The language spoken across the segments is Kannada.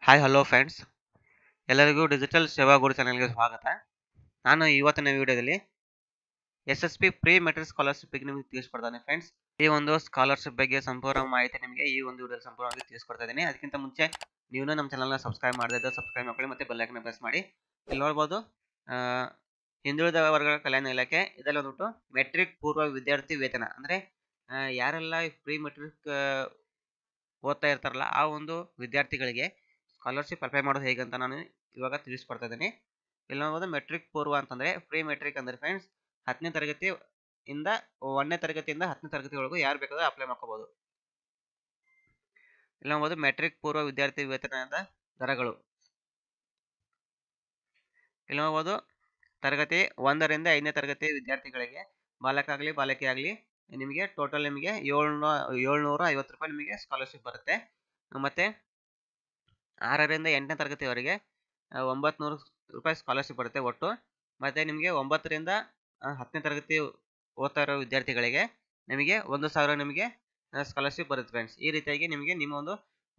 ಹಾಯ್ ಹಲೋ ಫ್ರೆಂಡ್ಸ್ ಎಲ್ಲರಿಗೂ ಡಿಜಿಟಲ್ ಸೇವಾ ಗುರು ಚಾನಲ್ಗೆ ಸ್ವಾಗತ ನಾನು ಇವತ್ತಿನ ವಿಡಿಯೋದಲ್ಲಿ S S P pre matric scholarship ಬಗ್ಗೆ ನಿಮಗೆ ತಿಳಿಸ್ಕೊಡ್ತಾನೆ ಫ್ರೆಂಡ್ಸ್ ಈ ಒಂದು ಸ್ಕಾಲರ್ಶಿಪ್ ಬಗ್ಗೆ ಸಂಪೂರ್ಣ ಮಾಹಿತಿ ನಿಮಗೆ ಈ ಒಂದು ವಿಡಿಯೋ ಸಂಪೂರ್ಣವಾಗಿ ತಿಳಿಸ್ಕೊಡ್ತಾ ಇದ್ದೀನಿ ಅದಕ್ಕಿಂತ ಮುಂಚೆ ನೀವು ನಮ್ಮ ಚಾನಲ್ನ ಸಬ್ಸ್ಕ್ರೈಬ್ ಮಾಡದಿದ್ದರೆ ಸಬ್ಸ್ಕ್ರೈಬ್ ಮಾಡ್ಕೊಳ್ಳಿ ಮತ್ತು ಬೆಲ್ಲೈಕನ್ನ ಪ್ರೆಸ್ ಮಾಡಿ ಇಲ್ಲಿ ನೋಡ್ಬೋದು ಆ, ಹಿಂದುಳಿದ ವರ್ಗಗಳ ಕಲ್ಯಾಣ ಇಲಾಖೆ ಇದರಲ್ಲಿ ಬಂದ್ಬಿಟ್ಟು ಮೆಟ್ರಿಕ್ ಪೂರ್ವ ವಿದ್ಯಾರ್ಥಿ ವೇತನ ಅಂದರೆ ಯಾರೆಲ್ಲ ಪ್ರೀ ಮೆಟ್ರಿಕ್ ಓದ್ತಾ ಇರ್ತಾರಲ್ಲ ಆ ಒಂದು ವಿದ್ಯಾರ್ಥಿಗಳಿಗೆ ಸ್ಕಾಲರ್ಶಿಪ್ ಅಪ್ಲೈ ಮಾಡೋದು ಹೇಗೆ ಅಂತ ನಾನು ಇವಾಗ ತಿಳಿಸ್ಕೊಡ್ತಾ ಇದ್ದೀನಿ ಇಲ್ಲಿ ನೋಡ್ಬೋದು ಮೆಟ್ರಿಕ್ ಪೂರ್ವ ಅಂತಂದರೆ ಪ್ರೀ ಮೆಟ್ರಿಕ್ ಅಂದರೆ ಫ್ರೆಂಡ್ಸ್ ಹತ್ತನೇ ತರಗತಿ ಇಂದ ಒಂದನೇ ತರಗತಿಯಿಂದ ಹತ್ತನೇ ತರಗತಿವರೆಗೂ ಯಾರು ಬೇಕಾದರೂ ಅಪ್ಲೈ ಮಾಡ್ಕೋಬೋದು ಇಲ್ಲಿ ನೋಡ್ಬೋದು ಮೆಟ್ರಿಕ್ ಪೂರ್ವ ವಿದ್ಯಾರ್ಥಿ ವೇತನದ ದರಗಳು ಇಲ್ಲಿ ನೋಡ್ಬೋದು ತರಗತಿ ಒಂದರಿಂದ ಐದನೇ ತರಗತಿ ವಿದ್ಯಾರ್ಥಿಗಳಿಗೆ ಬಾಲಕ ಆಗಲಿ ಬಾಲಕಿ ಆಗಲಿ ನಿಮಗೆ ಟೋಟಲ್ ನಿಮಗೆ ಏಳ್ನೂ ಏಳ್ನೂರ ಐವತ್ತು ರೂಪಾಯಿ ನಿಮಗೆ ಸ್ಕಾಲರ್ಶಿಪ್ ಬರುತ್ತೆ ಮತ್ತು ಆರರಿಂದ ಎಂಟನೇ ತರಗತಿವರೆಗೆ ಒಂಬತ್ತು ನೂರು ರೂಪಾಯಿ ಸ್ಕಾಲರ್ಶಿಪ್ ಬರುತ್ತೆ ಒಟ್ಟು ಮತ್ತು ನಿಮಗೆ ಒಂಬತ್ತರಿಂದ ಆ, ಹತ್ತನೇ ತರಗತಿ ಓದ್ತಾ ಇರೋ ವಿದ್ಯಾರ್ಥಿಗಳಿಗೆ ನಿಮಗೆ ಒಂದು ಸಾವಿರ ನಿಮಗೆ ಸ್ಕಾಲರ್ಶಿಪ್ ಬರುತ್ತೆ ಫ್ರೆಂಡ್ಸ್ ಈ ರೀತಿಯಾಗಿ ನಿಮಗೆ ನಿಮ್ಮ ಒಂದು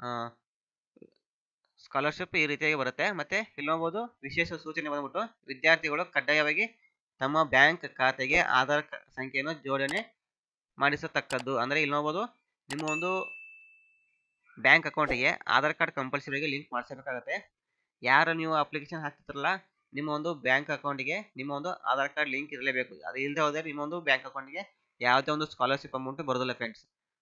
ಸ್ಕಾಲರ್ಶಿಪ್ ಈ ರೀತಿಯಾಗಿ ಬರುತ್ತೆ ಮತ್ತು ಇಲ್ಲಿ ನೋಡ್ಬೋದು ವಿಶೇಷ ಸೂಚನೆ ಬಂದ್ಬಿಟ್ಟು ವಿದ್ಯಾರ್ಥಿಗಳು ಕಡ್ಡಾಯವಾಗಿ ತಮ್ಮ ಬ್ಯಾಂಕ್ ಖಾತೆಗೆ ಆಧಾರ್ ಕ- ಸಂಖ್ಯೆಯನ್ನು ಜೋಡಣೆ ಮಾಡಿಸತಕ್ಕದ್ದು ಅಂದರೆ ಇಲ್ಲಿ ನೋಡ್ಬೋದು ನಿಮ್ಮ ಒಂದು ಬ್ಯಾಂಕ್ ಅಕೌಂಟಿಗೆ ಆಧಾರ್ ಕಾರ್ಡ್ ಕಂಪಲ್ಸರಿಯಾಗಿ ಲಿಂಕ್ ಮಾಡಿಸಬೇಕಾಗತ್ತೆ ಯಾರು ನೀವು ಅಪ್ಲಿಕೇಶನ್ ಹಾಕ್ತಿರಲ್ಲ ನಿಮ್ಮ ಒಂದು ಬ್ಯಾಂಕ್ ಅಕೌಂಟಿಗೆ ನಿಮ್ಮ ಒಂದು ಆಧಾರ್ ಕಾರ್ಡ್ ಲಿಂಕ್ ಇರಲೇಬೇಕು ಅದು ಇಲ್ಲದೆ ಹೋದರೆ ನಿಮ್ಮ ಒಂದು ಬ್ಯಾಂಕ್ ಅಕೌಂಟಿಗೆ ಯಾವುದೇ ಒಂದು ಸ್ಕಾಲರ್ಶಿಪ್ ಅಮೌಂಟ್ ಬರೋದಿಲ್ಲ ಫ್ರೆಂಡ್ಸ್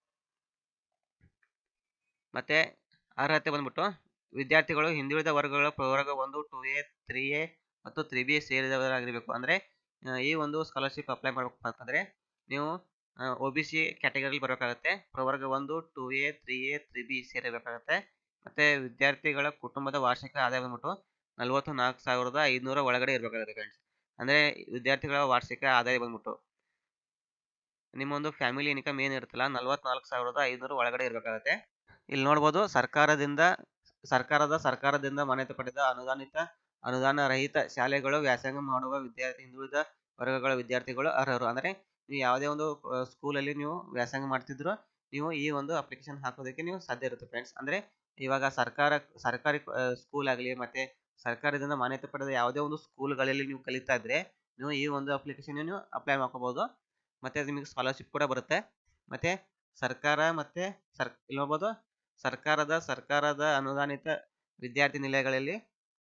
ಮತ್ತೆ ಅರ್ಹತೆ ಬಂದ್ಬಿಟ್ಟು ವಿದ್ಯಾರ್ಥಿಗಳು ಹಿಂದುಳಿದ ವರ್ಗಗಳ ಪ್ರವರ್ಗ ಒಂದು ಟು ಎ ತ್ರೀ ಎ ಮತ್ತು ತ್ರೀ ಬಿ ಸೇರಿದವರಾಗಿರಬೇಕು ಅಂದರೆ ಈ ಒಂದು ಸ್ಕಾಲರ್ಶಿಪ್ ಅಪ್ಲೈ ಮಾಡಬೇಕು ಅಂತಂದರೆ ನೀವು ಒ ಬಿ ಸಿ ಕ್ಯಾಟಗರಿಲಿ ಬರಬೇಕಾಗುತ್ತೆ ಪ್ರವರ್ಗ ಒಂದು two A three A three B ಸೇರಿರಬೇಕಾಗುತ್ತೆ ಮತ್ತು ವಿದ್ಯಾರ್ಥಿಗಳ ಕುಟುಂಬದ ವಾರ್ಷಿಕ ಆದಾಯ ಬಂದ್ಬಿಟ್ಟು ನಲವತ್ತು ನಾಲ್ಕು ಸಾವಿರದ ಐದುನೂರ ಒಳಗಡೆ ಇರಬೇಕಾಗುತ್ತೆ ಫ್ರೆಂಡ್ಸ್ ಅಂದರೆ ವಿದ್ಯಾರ್ಥಿಗಳ ವಾರ್ಷಿಕ ಆದಾಯ ಬಂದ್ಬಿಟ್ಟು ನಿಮ್ಮ ಒಂದು ಫ್ಯಾಮಿಲಿ ಇನ್ಕಮ್ ಏನಿರುತ್ತಲ್ಲ ನಲವತ್ನಾಲ್ಕು ಸಾವಿರದ ಐದುನೂರ ಒಳಗಡೆ ಇರಬೇಕಾಗುತ್ತೆ ಇಲ್ಲಿ ನೋಡ್ಬೋದು ಸರ್ಕಾರದಿಂದ ಸರ್ಕಾರದ ಸರ್ಕಾರದಿಂದ ಮಾನ್ಯತೆ ಪಡೆದ ಅನುದಾನಿತ ಅನುದಾನ ರಹಿತ ಶಾಲೆಗಳು ವ್ಯಾಸಂಗ ಮಾಡುವ ವಿದ್ಯಾರ್ಥಿ ಹಿಂದುಳಿದ ವರ್ಗಗಳ ವಿದ್ಯಾರ್ಥಿಗಳು ಅರ್ಹರು ಅಂದರೆ ನೀವು ಯಾವುದೇ ಒಂದು ಸ್ಕೂಲಲ್ಲಿ ನೀವು ವ್ಯಾಸಂಗ ಮಾಡ್ತಿದ್ರು ನೀವು ಈ ಒಂದು ಅಪ್ಲಿಕೇಶನ್ ಹಾಕೋದಕ್ಕೆ ನೀವು ಸಾಧ್ಯ ಇರುತ್ತೆ ಫ್ರೆಂಡ್ಸ್ ಅಂದರೆ ಇವಾಗ ಸರ್ಕಾರ ಸರ್ಕಾರಿ ಸ್ಕೂಲ್ ಆಗಲಿ ಮತ್ತು ಸರ್ಕಾರದಿಂದ ಮಾನ್ಯತೆ ಪಡೆದ ಯಾವುದೇ ಒಂದು ಸ್ಕೂಲ್ಗಳಲ್ಲಿ ನೀವು ಕಲಿತಾ ಇದ್ರೆ ನೀವು ಈ ಒಂದು ಅಪ್ಲಿಕೇಶನ್ ನೀವು ಅಪ್ಲೈ ಮಾಡ್ಕೋಬೋದು ಮತ್ತು ನಿಮಗೆ ಸ್ಕಾಲರ್ಶಿಪ್ ಕೂಡ ಬರುತ್ತೆ ಮತ್ತು ಸರ್ಕಾರ ಮತ್ತು ಸರ್ ಇಲ್ಲಿ ನೋಡ್ಬೋದು ಸರ್ಕಾರದ ಸರ್ಕಾರದ ಅನುದಾನಿತ ವಿದ್ಯಾರ್ಥಿ ನಿಲಯಗಳಲ್ಲಿ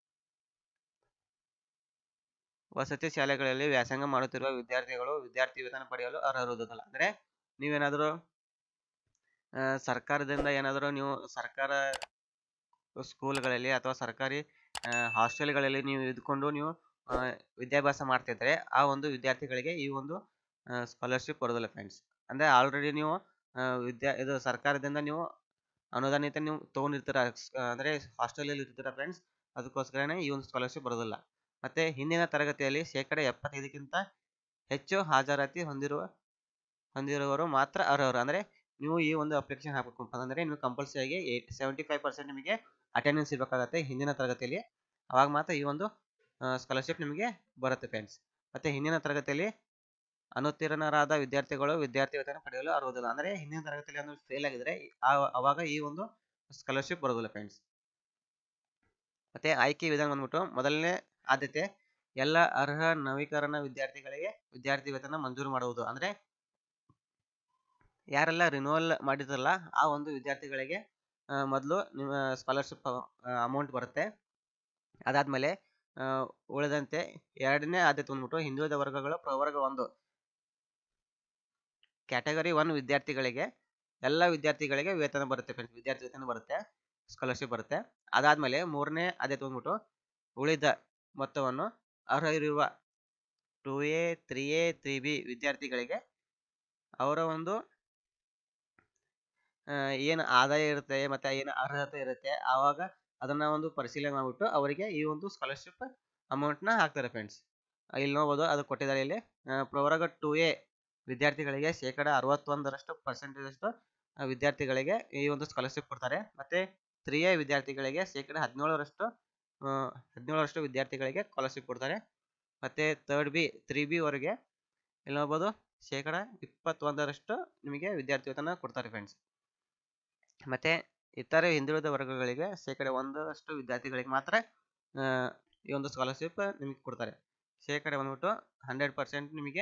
ವಸತಿ ಶಾಲೆಗಳಲ್ಲಿ ವ್ಯಾಸಂಗ ಮಾಡುತ್ತಿರುವ ವಿದ್ಯಾರ್ಥಿಗಳು ವಿದ್ಯಾರ್ಥಿ ವೇತನ ಪಡೆಯಲು ಅರ್ಹರುವುದಿಲ್ಲ ಅಂದರೆ ನೀವೇನಾದರೂ ಆ, ಸರ್ಕಾರದಿಂದ ಏನಾದರೂ ನೀವು ಸರ್ಕಾರ ಸ್ಕೂಲ್ಗಳಲ್ಲಿ ಅಥವಾ ಸರ್ಕಾರಿ ಹಾಸ್ಟೆಲ್ಗಳಲ್ಲಿ ನೀವು ಇದ್ಕೊಂಡು ನೀವು ಆ, ವಿದ್ಯಾಭ್ಯಾಸ ಮಾಡ್ತಿದ್ರೆ ಆ ಒಂದು ವಿದ್ಯಾರ್ಥಿಗಳಿಗೆ ಈ ಒಂದು ಸ್ಕಾಲರ್ಶಿಪ್ ಬರೋದಿಲ್ಲ ಫ್ರೆಂಡ್ಸ್ ಅಂದರೆ ಆಲ್ರೆಡಿ ನೀವು ಆ, ವಿದ್ಯಾ ಇದು ಸರ್ಕಾರದಿಂದ ನೀವು ಅನುದಾನಿತ ನೀವು ತೊಗೊಂಡಿರ್ತೀರ ಅಂದರೆ ಹಾಸ್ಟೆಲಲ್ಲಿ ಇರ್ತೀರ ಫ್ರೆಂಡ್ಸ್ ಅದಕ್ಕೋಸ್ಕರನೇ ಈ ಒಂದು ಸ್ಕಾಲರ್ಶಿಪ್ ಬರೋದಿಲ್ಲ ಮತ್ತು ಹಿಂದಿನ ತರಗತಿಯಲ್ಲಿ ಶೇಕಡ ಎಪ್ಪತ್ತೈದಕ್ಕಿಂತ ಹೆಚ್ಚು ಹಾಜರಾತಿ ಹೊಂದಿರುವ ಹೊಂದಿರುವವರು ಮಾತ್ರ ಅರ್ಹರು ಅಂದರೆ ನೀವು ಈ ಒಂದು ಅಪ್ಲಿಕೇಶನ್ ಹಾಕಬೇಕು ಅಂತಂದರೆ ನೀವು ಕಂಪಲ್ಸರಿಯಾಗಿ ಏಟ್ ಸೆವೆಂಟಿ ಫೈವ್ ಪರ್ಸೆಂಟ್ ನಿಮಗೆ ಅಟೆಂಡೆನ್ಸ್ ಇರಬೇಕಾಗತ್ತೆ ಹಿಂದಿನ ತರಗತಿಯಲ್ಲಿ ಅವಾಗ ಮಾತ್ರ ಈ ಒಂದು ಸ್ಕಾಲರ್ಶಿಪ್ ನಿಮಗೆ ಬರುತ್ತೆ ಫ್ರೆಂಡ್ಸ್ ಮತ್ತು ಹಿಂದಿನ ತರಗತಿಯಲ್ಲಿ ಅನುತ್ತೀರ್ಣರಾದ ವಿದ್ಯಾರ್ಥಿಗಳು ವಿದ್ಯಾರ್ಥಿ ವೇತನ ಪಡೆಯಲು ಅರ್ಹದಿಲ್ಲ ಅಂದರೆ ಹಿಂದಿನ ತರಗತಿಯಲ್ಲಿ ಒಂದು ಫೇಲ್ ಆಗಿದ್ರೆ ಆ- ಅವಾಗ ಈ ಒಂದು ಸ್ಕಾಲರ್ಶಿಪ್ ಬರೋದಿಲ್ಲ ಫ್ರೆಂಡ್ಸ್ ಮತ್ತು ಆಯ್ಕೆ ವಿಧಾನ ಬಂದ್ಬಿಟ್ಟು ಮೊದಲನೇ ಆದ್ಯತೆ ಎಲ್ಲ ಅರ್ಹ ನವೀಕರಣ ವಿದ್ಯಾರ್ಥಿಗಳಿಗೆ ವಿದ್ಯಾರ್ಥಿ ವೇತನ ಮಂಜೂರು ಮಾಡುವುದು ಅಂದರೆ ಯಾರೆಲ್ಲ ರಿನ್ಯೂವಲ್ ಮಾಡಿದ್ರಲ್ಲ ಆ ಒಂದು ವಿದ್ಯಾರ್ಥಿಗಳಿಗೆ ಮೊದಲು ನಿಮ್ಮ ಸ್ಕಾಲರ್ಶಿಪ್ ಅಮೌಂಟ್ ಬರುತ್ತೆ ಅದಾದಮೇಲೆ ಉಳಿದಂತೆ ಎರಡನೇ ಆದ್ಯತೆ ಬಂದ್ಬಿಟ್ಟು ಹಿಂದುಳಿದ ವರ್ಗಗಳ ಪ್ರವರ್ಗ ಒಂದು ಕ್ಯಾಟಗರಿ ಒನ್ ವಿದ್ಯಾರ್ಥಿಗಳಿಗೆ ಎಲ್ಲ ವಿದ್ಯಾರ್ಥಿಗಳಿಗೆ ವೇತನ ಬರುತ್ತೆ ಫ್ರೆಂಡ್ಸ್ ವಿದ್ಯಾರ್ಥಿ ವೇತನ ಬರುತ್ತೆ ಸ್ಕಾಲರ್ಶಿಪ್ ಬರುತ್ತೆ ಅದಾದಮೇಲೆ ಮೂರನೇ ಆದ್ಯತೆ ಬಂದ್ಬಿಟ್ಟು ಉಳಿದ ಮೊತ್ತವನ್ನು ಅರ್ಹರಿರುವ two A three A three B ವಿದ್ಯಾರ್ಥಿಗಳಿಗೆ ಅವರ ಒಂದು ಏನು ಆದಾಯ ಇರುತ್ತೆ ಮತ್ತು ಏನು ಅರ್ಹತೆ ಇರುತ್ತೆ ಆವಾಗ ಅದನ್ನು ಒಂದು ಪರಿಶೀಲನೆ ಮಾಡಿಬಿಟ್ಟು ಅವರಿಗೆ ಈ ಒಂದು ಸ್ಕಾಲರ್ಶಿಪ್ ಅಮೌಂಟ್ನ ಹಾಕ್ತಾರೆ ಫ್ರೆಂಡ್ಸ್ ಇಲ್ಲಿ ನೋಡ್ಬೋದು ಅದು ಕೊಟ್ಟಿದ್ದಾರೆ ಇಲ್ಲಿ ಆ, ಪ್ರವರ್ಗ ಟು ಎ ವಿದ್ಯಾರ್ಥಿಗಳಿಗೆ ಶೇಕಡ ಅರವತ್ತೊಂದರಷ್ಟು ಪರ್ಸೆಂಟೇಜ್ ಅಷ್ಟು ಆ, ವಿದ್ಯಾರ್ಥಿಗಳಿಗೆ ಈ ಒಂದು ಸ್ಕಾಲರ್ಶಿಪ್ ಕೊಡ್ತಾರೆ ಮತ್ತು ತ್ರೀ ಎ ವಿದ್ಯಾರ್ಥಿಗಳಿಗೆ ಶೇಕಡ ಹದಿನೇಳರಷ್ಟು ಆ, ಹದಿನೇಳರಷ್ಟು ವಿದ್ಯಾರ್ಥಿಗಳಿಗೆ ಸ್ಕಾಲರ್ಶಿಪ್ ಕೊಡ್ತಾರೆ ಮತ್ತು ತರ್ಡ್ ಬಿ ತ್ರೀ ಬಿ ವರೆಗೆ ಇಲ್ಲಿ ನೋಡ್ಬೋದು ಶೇಕಡ ಇಪ್ಪತ್ತೊಂದರಷ್ಟು ನಿಮಗೆ ವಿದ್ಯಾರ್ಥಿ ವೇತನ ಕೊಡ್ತಾರೆ ಫ್ರೆಂಡ್ಸ್ ಮತ್ತು ಇತರೆ ಹಿಂದುಳಿದ ವರ್ಗಗಳಿಗೆ ಶೇಕಡ ಒಂದಷ್ಟು ವಿದ್ಯಾರ್ಥಿಗಳಿಗೆ ಮಾತ್ರ ಆ, ಈ ಒಂದು ಸ್ಕಾಲರ್ಶಿಪ್ ನಿಮಗೆ ಕೊಡ್ತಾರೆ ಶೇಕಡ ಬಂದ್ಬಿಟ್ಟು ಹಂಡ್ರೆಡ್ ಪರ್ಸೆಂಟ್ ನಿಮಗೆ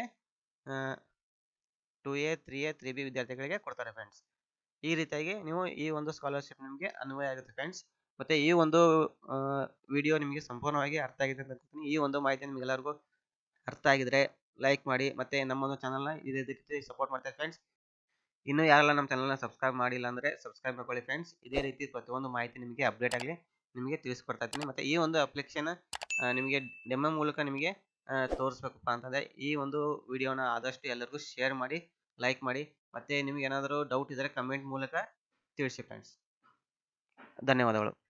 two A three A three B ವಿದ್ಯಾರ್ಥಿಗಳಿಗೆ ಕೊಡ್ತಾರೆ ಫ್ರೆಂಡ್ಸ್ ಈ ರೀತಿಯಾಗಿ ನೀವು ಈ ಒಂದು ಸ್ಕಾಲರ್ಶಿಪ್ ನಿಮಗೆ ಅನ್ವಯ ಆಗುತ್ತೆ ಫ್ರೆಂಡ್ಸ್ ಮತ್ತೆ ಈ ಒಂದು ವಿಡಿಯೋ ನಿಮಗೆ ಸಂಪೂರ್ಣವಾಗಿ ಅರ್ಥ ಆಗಿದೆ ಅಂತ ಅನ್ಕೊತೀನಿ ಈ ಒಂದು ಮಾಹಿತಿ ನಿಮಗೆಲ್ಲರಿಗೂ ಅರ್ಥ ಆಗಿದ್ರೆ ಲೈಕ್ ಮಾಡಿ ಮತ್ತೆ ನಮ್ಮ ಒಂದು ಚಾನಲ್ನ ಇದೇ ರೀತಿ ಸಪೋರ್ಟ್ ಮಾಡ್ತಾರೆ ಫ್ರೆಂಡ್ಸ್ ಇನ್ನೂ ಯಾರೆಲ್ಲ ನಮ್ಮ ಚಾನಲ್ನ ಸಬ್ಸ್ಕ್ರೈಬ್ ಮಾಡಿಲ್ಲ ಅಂದರೆ ಸಬ್ಸ್ಕ್ರೈಬ್ ಮಾಡ್ಕೊಳ್ಳಿ ಫ್ರೆಂಡ್ಸ್ ಇದೇ ರೀತಿ ಪ್ರತಿಯೊಂದು ಮಾಹಿತಿ ನಿಮಗೆ ಅಪ್ಡೇಟ್ ಆಗಲಿ ನಿಮಗೆ ತಿಳಿಸ್ಕೊಡ್ತಾ ಇರ್ತೀನಿ ಮತ್ತು ಈ ಒಂದು ಅಪ್ಲಿಕೇಶನ್ ನಿಮಗೆ ಡೆಮೋ ಮೂಲಕ ನಿಮಗೆ ಆ, ತೋರಿಸ್ಬೇಕಪ್ಪ ಅಂತಂದರೆ ಈ ಒಂದು ವಿಡಿಯೋನ ಆದಷ್ಟು ಎಲ್ಲರಿಗೂ ಶೇರ್ ಮಾಡಿ ಲೈಕ್ ಮಾಡಿ ಮತ್ತು ನಿಮ್ಗೆ ಏನಾದರೂ ಡೌಟ್ ಇದ್ದರೆ ಕಮೆಂಟ್ ಮೂಲಕ ತಿಳಿಸಿ ಫ್ರೆಂಡ್ಸ್ ಧನ್ಯವಾದಗಳು